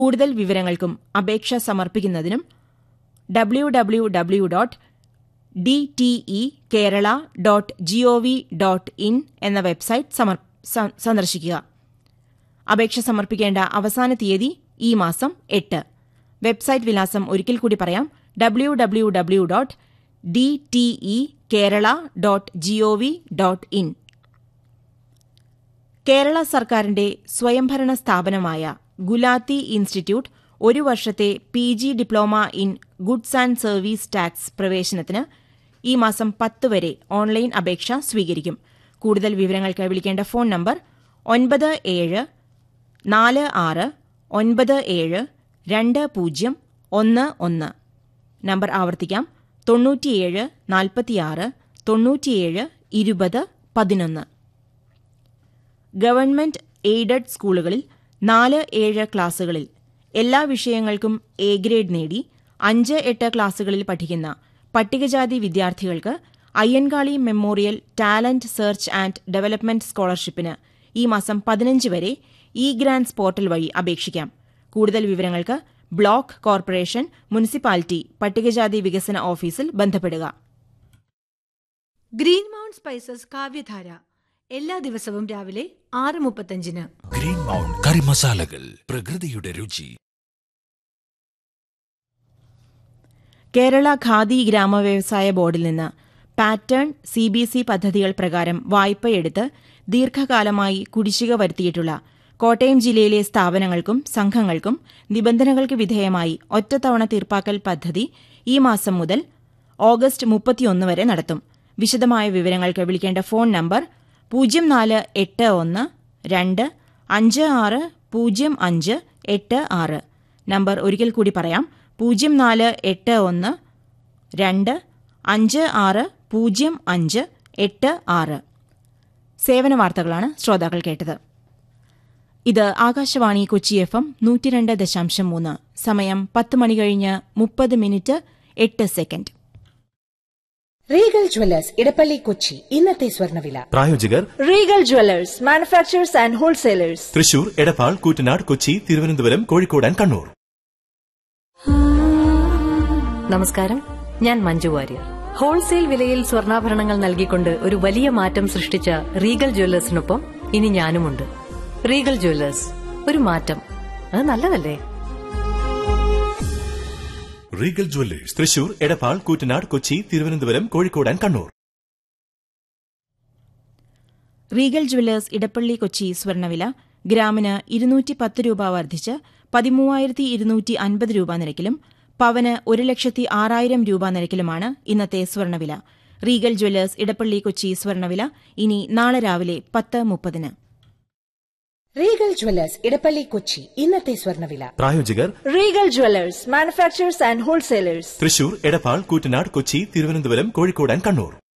കൂടുതൽ വിവരങ്ങൾക്കും അപേക്ഷ സമർപ്പിക്കുന്നതിനും W W W dot D T E Kerala dot G O V dot in എന്ന വെബ്സൈറ്റ് സമർ സ- സന്ദർശിക്കുക അപേക്ഷ സമർപ്പിക്കേണ്ട അവസാന തീയതി ഈ മാസം എട്ട് വെബ്സൈറ്റ് വിലാസം ഒരിക്കൽ കൂടി പറയാം W W W dot D T E Kerala dot G O V dot in Kerala സർക്കാരിന്റെ സ്വയംഭരണ സ്ഥാപനമായ ഗുലാത്തി ഇൻസ്റ്റിറ്റ്യൂട്ട് ഒരു വർഷത്തെ P G diploma in goods and service tax പ്രവേശനത്തിന് ഈ മാസം പത്ത് വരെ ഓൺലൈൻ അപേക്ഷ സ്വീകരിക്കും കൂടുതൽ വിവരങ്ങൾക്ക് വിളിക്കേണ്ട ഫോൺ നമ്പർ ഒൻപത് ഏഴ് നാല് ആറ് ഒൻപത് ഏഴ് രണ്ട് പൂജ്യം ഒന്ന് ഒന്ന് നമ്പർ ആവർത്തിക്കാം തൊണ്ണൂറ്റിയേഴ് നാൽപ്പത്തിയാറ് തൊണ്ണൂറ്റിയേഴ് ഇരുപത് പതിനൊന്ന് ഗവൺമെന്റ് എയ്ഡഡ് സ്കൂളുകളിൽ നാല് ഏഴ് ക്ലാസുകളിൽ എല്ലാ വിഷയങ്ങൾക്കും എ ഗ്രേഡ് നേടി അഞ്ച് എട്ട് ക്ലാസുകളിൽ പഠിക്കുന്ന പട്ടികജാതി വിദ്യാർത്ഥികൾക്ക് Ayyankali memorial talent search and development സ്കോളർഷിപ്പിന് ഈ മാസം പതിനഞ്ച് വരെ ഇ ഗ്രാൻസ് പോർട്ടൽ വഴി അപേക്ഷിക്കാം കൂടുതൽ വിവരങ്ങൾക്ക് ബ്ലോക്ക് കോർപ്പറേഷൻ മുനിസിപ്പാലിറ്റി പട്ടികജാതി വികസന ഓഫീസിൽ ബന്ധപ്പെടുക ഗ്രീൻ മൗണ്ട് സ്പൈസസ് കാവ്യധാര എല്ലാ ദിവസവും രാവിലെ ആറ് മുപ്പത്തഞ്ചിന് ഗ്രീൻ മൗണ്ട് കറി മസാലകൾ പ്രകൃതിയുടെ രുചി കേരള ഖാദി ഗ്രാമവ്യവസായ ബോർഡിൽ നിന്ന് പാറ്റേൺ സി ബി സി പദ്ധതികൾ പ്രകാരം വായ്പയെടുത്ത് ദീർഘകാലമായി കുടിശ്ശിക വരുത്തിയിട്ടുള്ള കോട്ടയം ജില്ലയിലെ സ്ഥാപനങ്ങൾക്കും സംഘങ്ങൾക്കും നിബന്ധനകൾക്ക് വിധേയമായി ഒറ്റത്തവണ തീർപ്പാക്കൽ പദ്ധതി ഈ മാസം മുതൽ ഓഗസ്റ്റ് മുപ്പത്തിയൊന്ന് വരെ നടത്തും വിശദമായ വിവരങ്ങൾക്ക് വിളിക്കേണ്ട ഫോൺ നമ്പർ പൂജ്യം നാല് എട്ട് ഒന്ന് രണ്ട് അഞ്ച് ആറ് പൂജ്യം അഞ്ച് എട്ട് ആറ് നമ്പർ ഒരിക്കൽ കൂടി പറയാം പൂജ്യം നാല് എട്ട് ഒന്ന് രണ്ട് അഞ്ച് ആറ് പൂജ്യം അഞ്ച് എട്ട് ആറ് സേവന വാർത്തകളാണ് ശ്രോതാക്കൾ കേട്ടത് ഇത് ആകാശവാണി കൊച്ചി എഫ് എം നൂറ്റിരണ്ട് ദശാംശം മൂന്ന് സമയം പത്ത് മണി കഴിഞ്ഞ് മുപ്പത് മിനിറ്റ് എട്ട് second Regal Jewellers Edappally Kochi ഇന്നത്തെ സ്വർണ്ണവില പ്രായോജകർ Regal Jewellers manufacturers and wholesalers Thrissur Edappal Koottanad Kochi Thiruvananthapuram Kozhikode and Kannur നമസ്കാരം ഞാൻ മഞ്ജു വാര്യർ ഹോൾസെയിൽ വിലയിൽ സ്വർണ്ണാഭരണങ്ങൾ നൽകിക്കൊണ്ട് ഒരു വലിയ മാറ്റം സൃഷ്ടിച്ച റീഗൽ ജ്വല്ലേഴ്സിനൊപ്പം ഇനി ഞാനുമുണ്ട് റീഗൽ ജ്വല്ലേഴ്സ് ഒരു മാറ്റം അത് നല്ലതല്ലേ Regal Jewellers Thrissur Edappal Koottanad Kochi Thiruvananthapuram Kozhikode and Kannur Regal Jewellers Edappally Kochi സ്വർണ്ണവില ഗ്രാമിന് ഇരുന്നൂറ്റി പത്ത് രൂപ വർദ്ധിച്ച് പതിമൂവായിരത്തി ഇരുന്നൂറ്റി അൻപത് രൂപ നിരക്കിലും പവന് ഒരു ലക്ഷത്തി ആറായിരം രൂപ നിരക്കിലുമാണ് ഇന്നത്തെ സ്വർണ്ണവില റീഗൽ ജുവല്ലേഴ്സ് ഇടപ്പള്ളി കൊച്ചി സ്വർണ്ണവില ഇനി നാളെ രാവിലെ പത്ത് മുപ്പതിന് റീഗൽ ജ്വല്ലേഴ്സ് ഇടപ്പള്ളി കൊച്ചി ഇന്നത്തെ സ്വർണ്ണവില പ്രായോജകർ Regal Jewellers manufacturers and wholesalers Thrissur Edappal Koottanad Kochi Thiruvananthapuram Kozhikode and Kannur